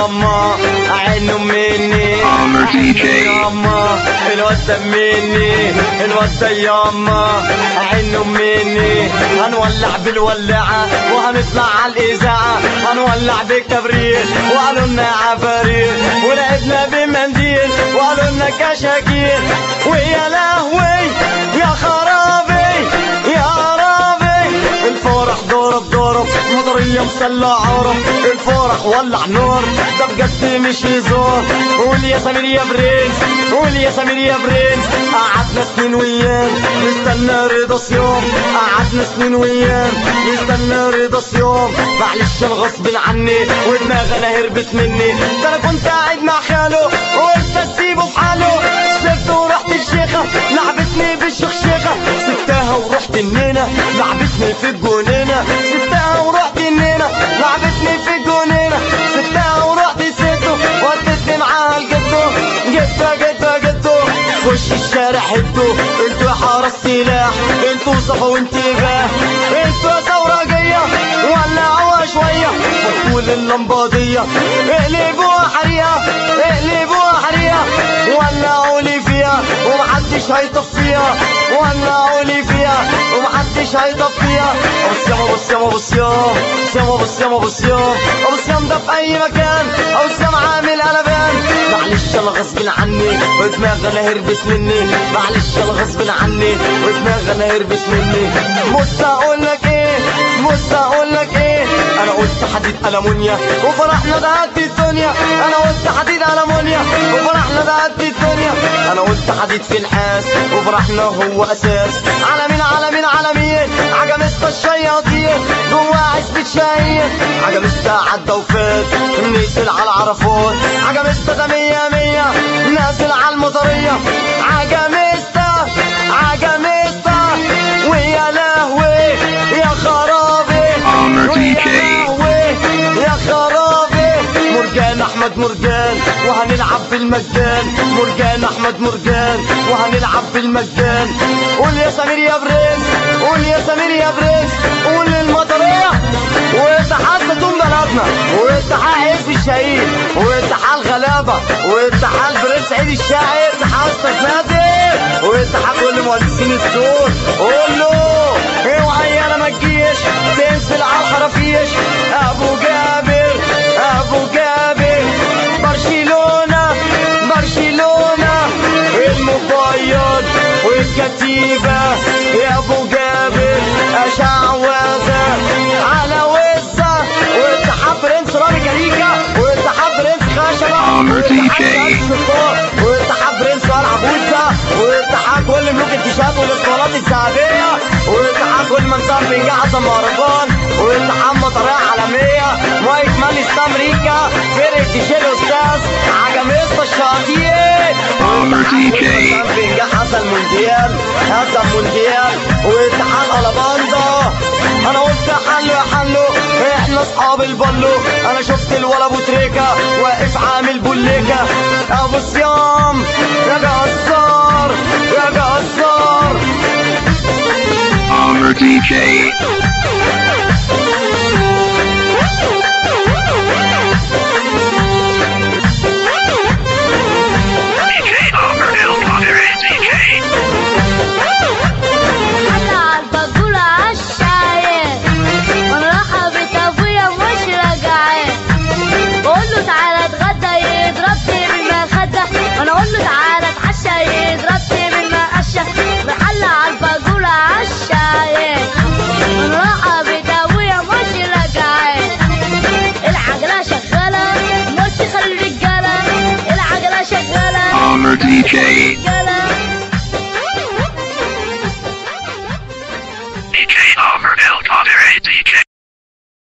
ياما عينه مني Armor DJ. ياما الواد ده مني الواد ده ياما عينه مني هنولع بالولاعة وهنطلع على الإذاعة هنولع بالكبريت وقالوا لنا عفاريت ولعبنا بمنديل وقالوا لنا كشاكيل ويا لهوي يا خرابي يا رابي الفرح ضرب ضرب مطرية مسلع عرب الفرح ولع نور ده بجد مش هزار قول يا سمير يا برنس قول يا سمير يا برنس قعدنا سنين ويام نستنى رضا صيام قعدنا سنين ويام نستنى رضا صيام معلش انا غصب عني ودماغي انا هربت مني ده انا كنت قاعد مع خاله وقلت اسيبه في حاله سبته ورحت الشيخه لعبتني بالشخشيخه سبتها ورحت النينه لعبتني في الجنينه سبتها ورحت النينه لعبتني في الجنينه سبتها ورحت سيته ودتني معاها الجدو جدو جدو جدو خش الشارع هدو انتوا يا حرس سلاح انتوا صفا وانتباه انتوا يا ثورجية ولعوها شوية فطول اللمبادية اقلبوها حريقة اقلبوها حريقة ولعوا لي فيها ومحدش هيطفيها ولعوا لي فيها ومحدش هيطفيها بص ياما بص ياما بص ياما بص ياما بص ياما بص ياما ده في اي مكان بص ياما عامل قلبان معلش انا غصب عني ودماغي انا هربت مني معلش انا غصب عني ودماغي انا هربت مني بص اقول لك ايه بص اقول لك ايه انا قلت حديد المونيا وفرحنا ده قد الدنيا انا قلت حديد المونيا وفرحنا ده قد الدنيا انا قلت حديد في الحاس وفرحنا هو اساس عالمين عالمين عالمين عجمست الشياطين جوا عزبة شاهين عجمست عدى وفات نزل على العرفات عجمست ده مية مية نازل على المطرية عجمست عجمست ويا لهوي يا خرابي Armor ويا DJ. لهوي يا خرابي مرجان احمد مرجان وهنلعب بالمجان مرجان احمد مرجان وهنلعب بالمجان قول يا سمير يا برنس قول يا سمير يا برنس قول للمطرية واتحاد زيتون بلدنا واتحاد حزب الشهيد واتحاد الغلابة واتحاد برنس عيد الشاعر اتحاد استفادي واتحاد كل مهندسين السور قول له اوعى انا ما تجيش تنزل على الخرافيش ابو جابر ابو جابر برشلونة برشلونة المبيض والكتيبة يا ابو جابر اشعوذة على وزة واتحاد برنس رامي جريكة واتحاد برنس خشبة Armor DJ. واتحاد واتحاد برنس والعب وزة واتحاد كل ملوك التيشيرت والاسطوانات الذهبية واتحاد كل من صار في حسن مهرجان واتحاد مطرية عالمية مايك مانيس امريكا فرقة تيشيرت استاذ عجميستا الشاطئ Armor DJ. في حسن مونديال حسن مونديال واتحاد الاباندا انا قلت حلو يا حلو احنا اصحاب البلو انا شفت الولا ابو تريكه واقف عامل بوليكه ابو صيام يا جزار يا جزار Armor DJ. DJ Armor El Padre DJ. حتى عالبقولة عالشاية وانا رايحة بيت ابويا مش راجعة بقول له تعالى اتغدى يضربني بالمخدة وانا اقول له تعالى اتعشى يضربني بالمقشة بحل عالبقولة عالشاية وانا رايحة بيت ابويا مش راجعة العجلة شغالة نص خلي الرجالة العجلة شغالة Armor DJ. الرجالة